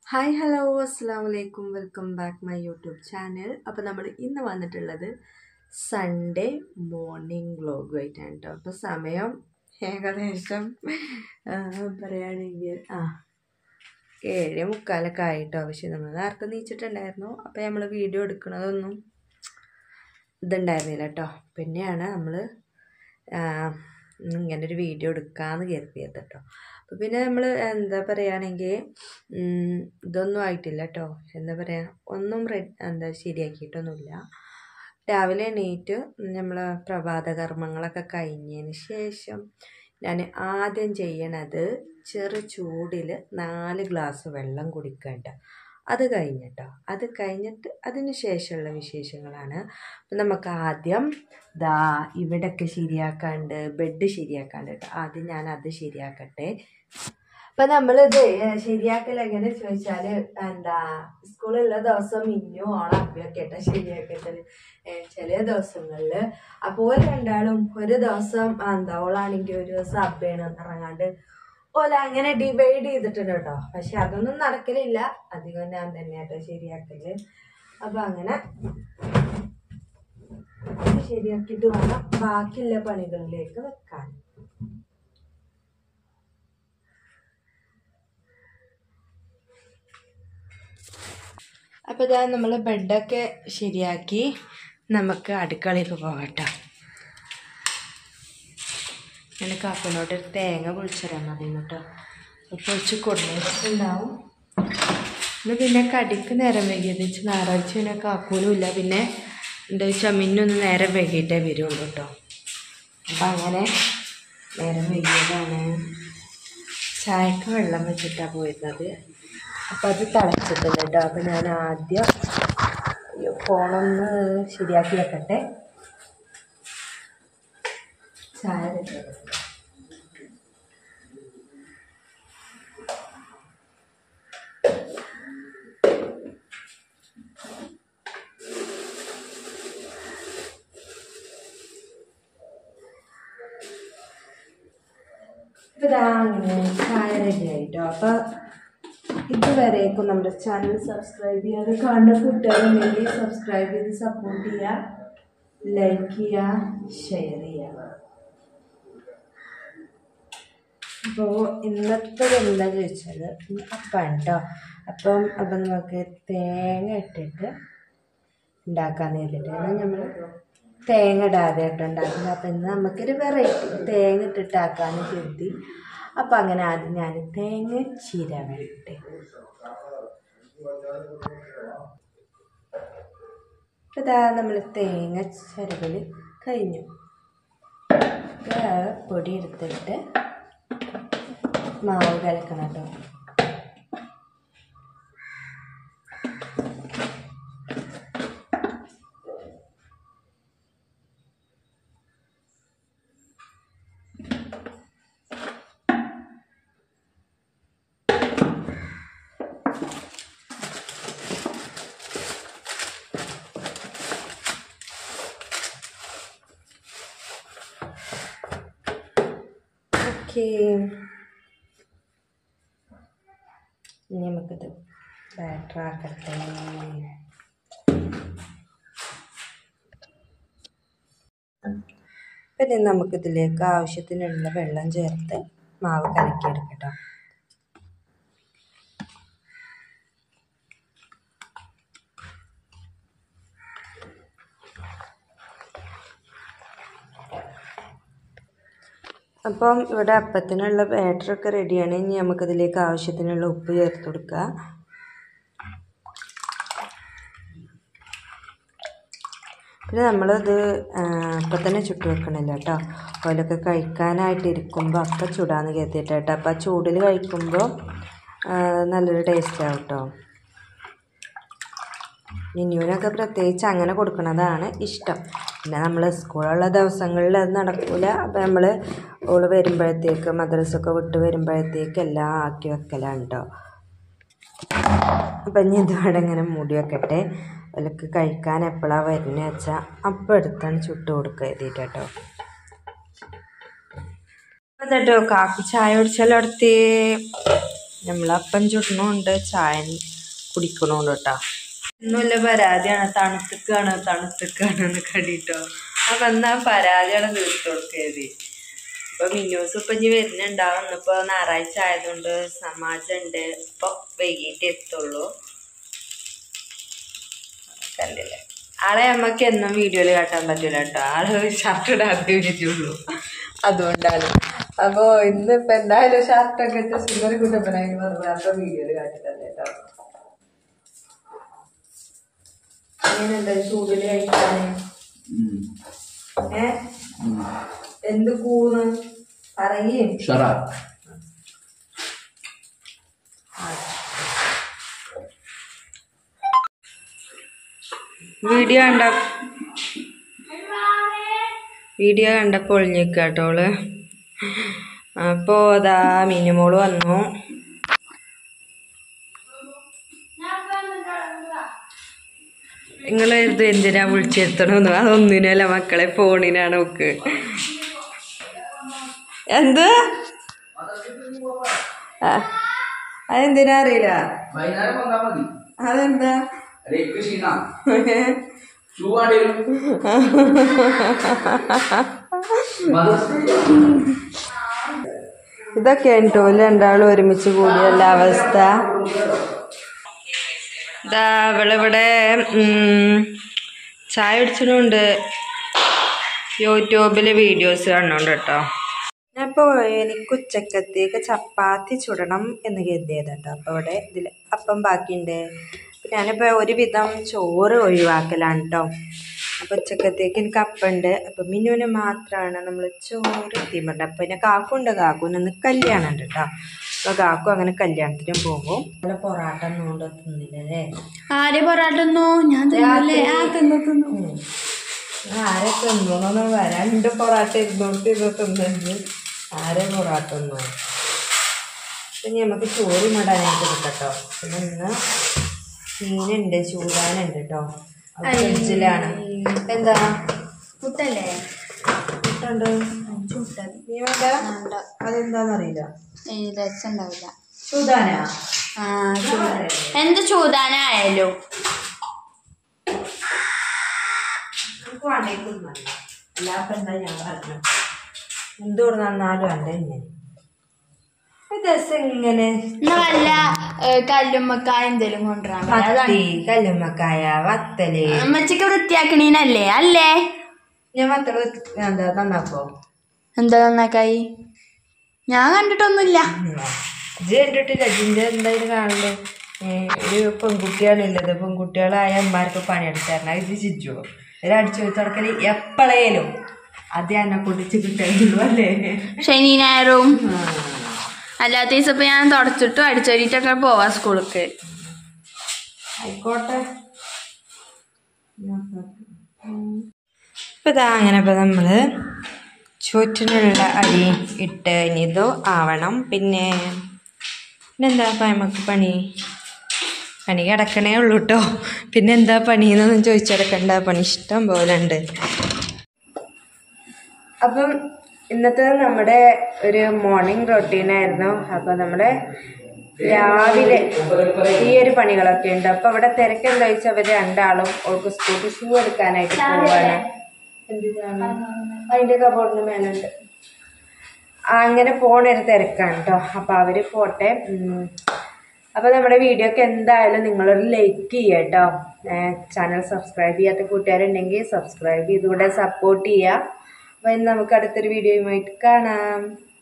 Hi hello അസ്സാം വലൈക്കും welcome back my YouTube channel അപ്പോൾ നമ്മൾ ഇന്ന് വന്നിട്ടുള്ളത് സൺഡേ മോർണിംഗ് വ്ലോഗുമായിട്ടാണ് കേട്ടോ അപ്പോൾ സമയം ഏകദേശം ആ, പറയുകയാണെങ്കിൽ ആ ഏഴ് മുക്കാലൊക്കെ ആയിട്ടോ പക്ഷെ നമ്മൾ നേരത്തെ നീച്ചിട്ടുണ്ടായിരുന്നു അപ്പോൾ നമ്മൾ വീഡിയോ എടുക്കണതൊന്നും ഇതുണ്ടായിരുന്നില്ല കേട്ടോ പിന്നെയാണ് നമ്മൾ ഇങ്ങനൊരു വീഡിയോ എടുക്കാമെന്ന് കരുതിയത് കേട്ടോ അപ്പോൾ പിന്നെ നമ്മൾ എന്താ പറയുകയാണെങ്കിൽ ഇതൊന്നും ആയിട്ടില്ല കേട്ടോ എന്താ പറയുക ഒന്നും റെഡ് എന്താ ശരിയാക്കിയിട്ടൊന്നുമില്ല രാവിലെ എണീറ്റ് നമ്മൾ പ്രഭാത കർമ്മങ്ങളൊക്കെ കഴിഞ്ഞതിന് ശേഷം ഞാൻ ആദ്യം ചെയ്യണത് ചെറു ചൂടിൽ നാല് ഗ്ലാസ് വെള്ളം കുടിക്കേണ്ട അത് കഴിഞ്ഞിട്ടോ അത് കഴിഞ്ഞിട്ട് അതിന് ശേഷമുള്ള വിശേഷങ്ങളാണ് അപ്പം നമുക്ക് ആദ്യം ദാ ഇവിടെയൊക്കെ ശരിയാക്കാണ്ട് ബെഡ് ശരിയാക്കാണ്ട് കേട്ടോ ആദ്യം ഞാൻ അത് ശരിയാക്കട്ടെ അപ്പം നമ്മളിത് ശരിയാക്കൽ എങ്ങനെ ചോദിച്ചാൽ എന്താ സ്കൂളുള്ള ദിവസം മിന്നു ഓണം അപ്പിയൊക്കെ കേട്ടോ ശരിയാക്കട്ടത് ചില ദിവസങ്ങളിൽ അപ്പോൾ രണ്ടാളും ഒരു ദിവസം എന്താ ഓളാണെങ്കിൽ ഒരു ദിവസം അബ്ബയാണ് ഇറങ്ങാണ്ട് ഓല അങ്ങനെ ഡിവൈഡ് ചെയ്തിട്ടുണ്ട് കേട്ടോ പക്ഷെ അതൊന്നും നടക്കലില്ല അധികം ഞാൻ തന്നെ കേട്ടോ ശരിയാക്കല് അപ്പൊ അങ്ങനെ ഇത് ശരിയാക്കിയിട്ട് വേണം ബാക്കിയുള്ള പണികളിലേക്ക് വെക്കാൻ അപ്പോൾ ഇതാ നമ്മൾ ബെഡൊക്കെ ശരിയാക്കി നമുക്ക് അടുക്കളയിലേക്ക് പോകട്ടോ ഞാൻ കാക്കനോട്ട് ഒരു തേങ്ങ പൊളിച്ചിടാൻ മതി കേട്ടോ പൊളിച്ച് കൊടുത്തിട്ടുണ്ടാവും ഇന്ന് പിന്നെ കടിക്ക് നേരം വൈകിയത് വെച്ച് ഞായറാഴ്ച പിന്നെ കാക്കൂനും ഇല്ല പിന്നെ എന്താ വെച്ചാൽ മിന്നൊന്ന് നേരം വൈകിട്ടേ വരുള്ളൂ കേട്ടോ അപ്പം അങ്ങനെ നേരം വൈകിയതാണ് ചായക്ക് വെള്ളം വെച്ചിട്ടാണ് പോയിരുന്നത് അപ്പം അത് തിളച്ചിട്ടുണ്ട് കേട്ടോ അപ്പം ഞാൻ ആദ്യം ഈ ഫോണൊന്ന് ശരിയാക്കി വെക്കട്ടെ ചായ വെച്ചത് ഇതാ അങ്ങനെ ചായ റെഡി ആയിട്ടോ അപ്പൊ ഇതുവരേക്കും നമ്മുടെ ചാനൽ സബ്സ്ക്രൈബ് ചെയ്യാതെ കാണുന്ന കുട്ടികളുണ്ടെങ്കിൽ സബ്സ്ക്രൈബ് ചെയ്ത് സപ്പോർട്ട് ചെയ്യുക ലൈക്ക് ചെയ്യുക ഷെയർ ചെയ്യുക അപ്പോൾ ഇന്നത്തെ എന്താ ചോദിച്ചാൽ അപ്പാണ് കേട്ടോ അപ്പം അപ്പം നമുക്ക് തേങ്ങ ഇട്ടിട്ട് ഉണ്ടാക്കാന്ന് കരുതിയിട്ട് നമ്മൾ തേങ്ങ ഇടാതെ കേട്ടോ ഉണ്ടാക്കുന്നത് അപ്പം ഇന്ന് നമുക്കൊരു വെറൈറ്റി തേങ്ങ ഇട്ടിട്ടാക്കാന്ന് കരുതി അപ്പം അങ്ങനെ ആദ്യം ഞാൻ തേങ്ങ ചിരവട്ടെ ഇതാ നമ്മൾ തേങ്ങ ചിരവൽ കഴിഞ്ഞു ഇത് പൊടി എടുത്തിട്ട് മാവ് കലക്കണം കേട്ടോ ഓക്കെ ഇനി നമുക്കിത് ബാറ്റർ ആക്കട്ടെ പിന്നെ നമുക്കിതിലേക്ക് ആവശ്യത്തിനുള്ള വെള്ളം ചേർത്ത് മാവ് കലക്കിയെടുക്കട്ടോ അപ്പം ഇവിടെ അപ്പത്തിനുള്ള ബാറ്ററൊക്കെ റെഡിയാണ് ഇനി നമുക്കതിലേക്ക് ആവശ്യത്തിനുള്ള ഉപ്പ് ചേർത്ത് കൊടുക്കുക പിന്നെ നമ്മളത് അപ്പം തന്നെ ചുട്ട് വെക്കണില്ല കേട്ടോ ഓലൊക്കെ കഴിക്കാനായിട്ട് ഇരിക്കുമ്പോൾ അപ്പം ചൂടാന്ന് കരുതിയിട്ട് കേട്ടോ അപ്പം ആ ചൂടിൽ കഴിക്കുമ്പോൾ നല്ലൊരു ടേസ്റ്റ് ആവും കേട്ടോ മിന്നുവിനൊക്കെ പ്രത്യേകിച്ച് അങ്ങനെ കൊടുക്കുന്നതാണ് ഇഷ്ടം പിന്നെ നമ്മൾ സ്കൂളുള്ള ദിവസങ്ങളിൽ അത് നടക്കില്ല അപ്പം നമ്മൾ ഓള് വരുമ്പോഴത്തേക്ക് മദ്രസൊക്കെ വിട്ട് വരുമ്പോഴത്തേക്ക് എല്ലാം ആക്കി വെക്കലാണ് കേട്ടോ അപ്പം ഇനി ഇതോടെ ഇങ്ങനെ മൂടി വെക്കട്ടെ അവർക്ക് കഴിക്കാൻ എപ്പോഴാണ് വരുന്നത് വെച്ചാൽ അപ്പം എടുത്താണ് ചുട്ട് കൊടുക്കുക എഴുതിയിട്ട് കേട്ടോ എന്നിട്ടോ കാപ്പി ചായ കുടിച്ചാലോ അടുത്ത് നമ്മൾ അപ്പം ചുടണമുണ്ട് ചായ കുടിക്കണമുണ്ട് കേട്ടോ ഒന്നുമില്ല പരാതിയാണ് തണുത്തിക്കാണ് തണുത്തിക്കാണ് എന്ന് കണ്ടിട്ടോ അപ്പം എന്നാ പരാതിയാണ് തീർത്തു കൊടുക്കരുത് ഇപ്പൊ മിന്നൂസ് ഇപ്പൊ ഇനി വരുന്നുണ്ടാവും ഇന്നിപ്പോ ഞായറാഴ്ച ആയതുകൊണ്ട് സമാജം ഉണ്ട് ഇപ്പൊ വൈകിട്ട് എത്തുള്ളൂ കണ്ടില്ലേ ആളെ നമ്മക്ക് എന്നും വീഡിയോയിൽ കാട്ടാൻ പറ്റൂല കേട്ടോ ആള് ഷർട്ട് ഇടാതെ വരുള്ളൂ അതുകൊണ്ടാണ് അപ്പോ ഇന്നിപ്പോ എന്തായാലും ഷർട്ടൊക്കെ ഇട്ട് സുന്ദര കുട്ടപ്പനായി പറഞ്ഞ വീഡിയോയിൽ കാട്ടിത്തന്നെ കേട്ടോ എങ്ങനെയുണ്ട് ചൂടില് കഴിക്കാന് ഏ എന്ത് കൂന്ന് പറയേ Syarat. വീഡിയോ കണ്ട വീഡിയോ കണ്ടപ്പോൾ ഒളിഞ്ഞിക്ക കേട്ടോള് അപ്പോൾ അതാ മിനിമോള് വന്നു നിങ്ങൾ ഇത് എന്തിനാ വിളിച്ചെത്തണമെന്ന് അതൊന്നിനല്ല മക്കളെ ഫോണിനാണ് ഒക്കെ എന്ത് ആ, അതെന്തിനാ അറിയില്ല Mainan apa enggak lagi? അതെന്താ Ada ke sini. Cuma ada. ഇതൊക്കെയാണ് കേട്ടോ രണ്ടാളും ഒരുമിച്ച് കൂടിയല്ല അവസ്ഥ ഇതാ അവളിവിടെ ഉം, ചായ കുടിച്ചിട്ടുണ്ട് യൂട്യൂബിൽ വീഡിയോസ് കാണുന്നുണ്ട് കേട്ടോ അപ്പോൾ എനിക്ക് ഉച്ചക്കത്തേക്ക് ചപ്പാത്തി ചുടണം എന്ന് കരുതിയത് കേട്ടോ അപ്പോൾ ഇവിടെ ഇതിൽ അപ്പം ബാക്കിയുണ്ട് ഞാനിപ്പോൾ ഒരുവിധം ചോറ് ഒഴിവാക്കലാണ് കേട്ടോ അപ്പോൾ ഉച്ചക്കത്തേക്ക് എനിക്ക് അപ്പുണ്ട് അപ്പം മിന്നുവിന് മാത്രമാണ് നമ്മൾ ചോറ് എത്തിയുണ്ട് അപ്പം പിന്നെ കാക്കുണ്ട് കാക്കുവിന് ഇന്ന് കല്യാണം ഉണ്ട് കേട്ടോ അപ്പോൾ കാക്കു അങ്ങനെ കല്യാണത്തിന് പോകും നല്ല പൊറാട്ട ഒന്നും കൊണ്ട് തിന്നില്ലല്ലേ ആരെ പൊറാട്ടുന്നു ഞാൻ തിന്നല്ലേ ആ തിന്നു തിന്നു ആരെ തിന്നോന്ന് വരാണ്ട് പൊറാട്ട ഇരുന്നോട്ട് ഇത് തിന്നു ആരെ പൊറാട്ട ഒന്നും പിന്നെ നമുക്ക് ചോറ് മടാനായിട്ട് കിട്ടട്ടോ പിന്നെ ഇന്ന് മീനുണ്ട് ചൂടാനുണ്ട് കേട്ടോ അത് ഫ്രിഡ്ജിലാണ് എന്താ പുട്ടല്ലേ കിട്ടുണ്ട് ചുട്ടത് നീ വേണ്ട അതെന്താന്നറിയില്ല രസം ഉണ്ടാവില്ല ചൂടാനാ ആ ചൂടാ എന്ത് ചൂടാനായാലും നമുക്ക് വേണ്ടേ തിന്നല്ല അല്ലാത്ത എന്താ ഞാൻ പറഞ്ഞു എന്തുകൊണ്ട് നന്നാലും അല്ല ഇങ്ങനെ രസം ഇങ്ങനെ എന്നാ വല്ല ഏ, കല്ലുമ്മക്കായ എന്തേലും കൊണ്ടുവരാൻ പറയാം. അതാണ് മത്തി കല്ലുമ്മക്കായ വത്തല് അമ്മച്ചിക്ക് വൃത്തിയാക്കണീനല്ലേ അല്ലേ ഞാൻ വത്തല് എന്താ നന്നാക്കോ എന്താ നന്നാക്കായി ഞാൻ കണ്ടിട്ടൊന്നുമില്ല ഇത് കണ്ടിട്ടില്ല ജിന്റെ എന്തായാലും കാണണ്ടേ ഒരു പെൺകുട്ടിയാണുള്ളത് പെൺകുട്ടികളായ അമ്മമാർക്ക് പണിയെടുത്ത് തരണം ഇത് ചിജുവോ ഒരു അടിച്ചു തുടക്കല് എപ്പോഴേലും അത് എന്നെ കുടിച്ച് കിട്ടുള്ളൂ അല്ലേ ശനി ഞായറും അല്ലാത്ത ദിവസം ഇപ്പൊ ഞാൻ തുടച്ചിട്ടും അടിച്ചോരിട്ടൊക്കെ പോവാ സ്കൂളിലേക്ക് ആയിക്കോട്ടെ ഇപ്പം ഇതാ അങ്ങനെ ഇപ്പം നമ്മൾ ചോറ്റിനുള്ള അരി ഇട്ട് ഇനി ഇതോ ആവണം പിന്നെ പിന്നെന്താ ഇപ്പം നമുക്ക് പണി പണി കിടക്കണേ ഉള്ളൂ കേട്ടോ പിന്നെ എന്താ പണി എന്നൊന്നും ചോദിച്ചെടുക്കണ്ട പണി ഇഷ്ടം പോലെ ഉണ്ട് അപ്പം ഇന്നത്തെ നമ്മുടെ ഒരു മോർണിംഗ് റൊട്ടീനായിരുന്നു അപ്പം നമ്മുടെ രാവിലെ ഈ ഒരു പണികളൊക്കെ ഉണ്ട് അപ്പൊ അവിടെ തിരക്ക് എന്താ വെച്ചാൽ അവര് രണ്ടാളും ഓൾക്ക് സ്കൂട്ടി ഷൂ എടുക്കാനായിട്ട് പോവാണ് എന്തിനാണ് അതിന്റെ കബോർഡിന് മേലുണ്ട് അങ്ങനെ പോണ ഒരു തിരക്കാണ് കേട്ടോ അപ്പൊ അവര് പോട്ടെ ഉം. അപ്പൊ നമ്മുടെ വീഡിയോക്ക് എന്തായാലും നിങ്ങളൊരു ലൈക്ക് ചെയ്യുക കേട്ടോ ചാനൽ സബ്സ്ക്രൈബ് ചെയ്യാത്ത കൂട്ടുകാരുണ്ടെങ്കിൽ സബ്സ്ക്രൈബ് ചെയ്തുകൂടെ സപ്പോർട്ട് ചെയ്യുക അപ്പൊ ഇനി നമുക്ക് അടുത്തൊരു വീഡിയോയുമായിട്ട് കാണാം